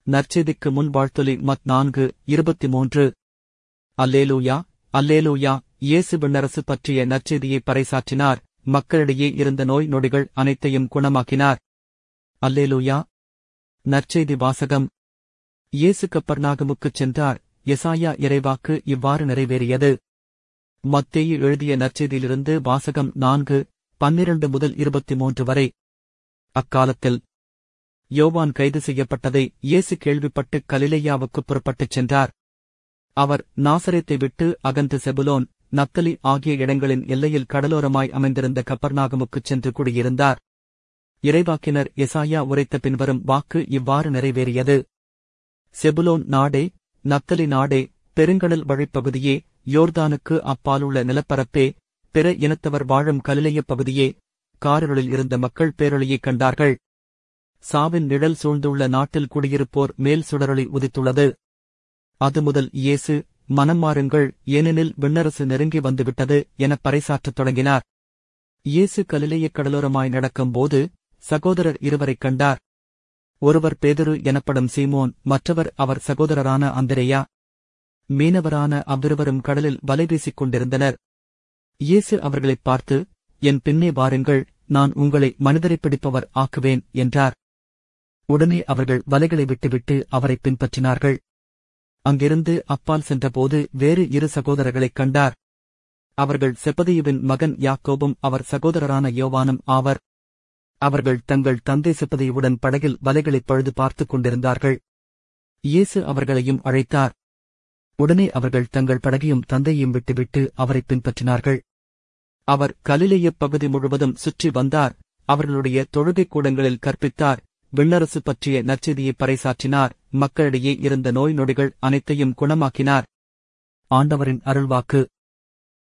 நற்செய்திக்கு முன் வாழ்த்தொலி மத் நான்கு இருபத்தி மூன்று அல்லேலூயா அல்லேலூயா இயேசு விண்ணரசு பற்றிய நற்செய்தியை பறைசாற்றினார் மக்களிடையே இருந்த நோய் நொடிகள் அனைத்தையும் குணமாக்கினார் அல்லேலூயா நற்செய்தி வாசகம் இயேசு கப்பர்நாகமுக்குச் சென்றார் எசாயா இறைவாக்கு இவ்வாறு நிறைவேறியது மத்தேயு எழுதிய நற்செய்தியிலிருந்து வாசகம் நான்கு பன்னிரண்டு முதல் இருபத்தி மூன்று வரை அக்காலத்தில் யோவான் கைது செய்யப்பட்டதை இயேசு கேள்விப்பட்டு கலிலேயாவுக்குப் புறப்பட்டுச் சென்றார் அவர் நாசரேத்தை விட்டு அகன்று செபுலோன் நப்தலி ஆகிய இடங்களின் எல்லையில் கடலோரமாய் அமைந்திருந்த கப்பர்நாகமுக்குச் சென்று குடியிருந்தார் இறைவாக்கினர் எசாயா உரைத்த பின்வரும் வாக்கு இவ்வாறு நிறைவேறியது செபுலோன் நாடே நப்தலி நாடே பெருங்கடல் வழிப்பகுதியே யோர்தானுக்கு அப்பாலுள்ள நிலப்பரப்பே பிற இனத்தவர் வாழும் கலிலேயப் பகுதியே காரிருளில் இருந்த மக்கள் பேரொளியைக் கண்டார்கள் சாவின் நிழல் சூழ்ந்துள்ள நாட்டில் குடியிருப்போர் மேல் சுடரொளி உதித்துள்ளது அது முதல் இயேசு மனம் மாறுங்கள் ஏனெனில் விண்ணரசு நெருங்கி வந்துவிட்டது எனப் பறைசாற்றத் தொடங்கினார் இயேசு கலிலேயக் கடலோரமாய் நடக்கும்போது சகோதரர் இருவரைக் கண்டார் ஒருவர் பேதுரு எனப்படும் சீமோன் மற்றவர் அவர் சகோதரரான அந்திரேயா மீனவரான அவ்விருவரும் கடலில் வலை வீசிக் கொண்டிருந்தனர் இயேசு அவர்களைப் பார்த்து என் பின்னே வாருங்கள் நான் உங்களை மனிதரைப் பிடிப்பவர் ஆக்குவேன் என்றார் உடனே அவர்கள் வலைகளை விட்டுவிட்டு அவரைப் பின்பற்றினார்கள் அங்கிருந்து அப்பால் சென்றபோது வேறு இரு சகோதரர்களைக் கண்டார் அவர்கள் செப்பதியுவின் மகன் யாக்கோபும் அவர் சகோதரரான யோவானும் ஆவர் அவர்கள் தங்கள் தந்தை செப்பதியுவுடன் படகில் வலைகளைப் பழுது பார்த்துக் கொண்டிருந்தார்கள் இயேசு அவர்களையும் அழைத்தார் உடனே அவர்கள் தங்கள் படகையும் தந்தையும் விட்டுவிட்டு அவரைப் பின்பற்றினார்கள் அவர் கலிலேயப் பகுதி முழுவதும் சுற்றி வந்தார் அவர்களுடைய தொழுகைக் கூடங்களில் கற்பித்தார் விண்ணரசு பற்றிய நற்செய்தியை பறைசாற்றினார் மக்களிடையே இருந்த நோய் நொடிகள் அனைத்தையும் குணமாக்கினார் ஆண்டவரின் அருள்வாக்கு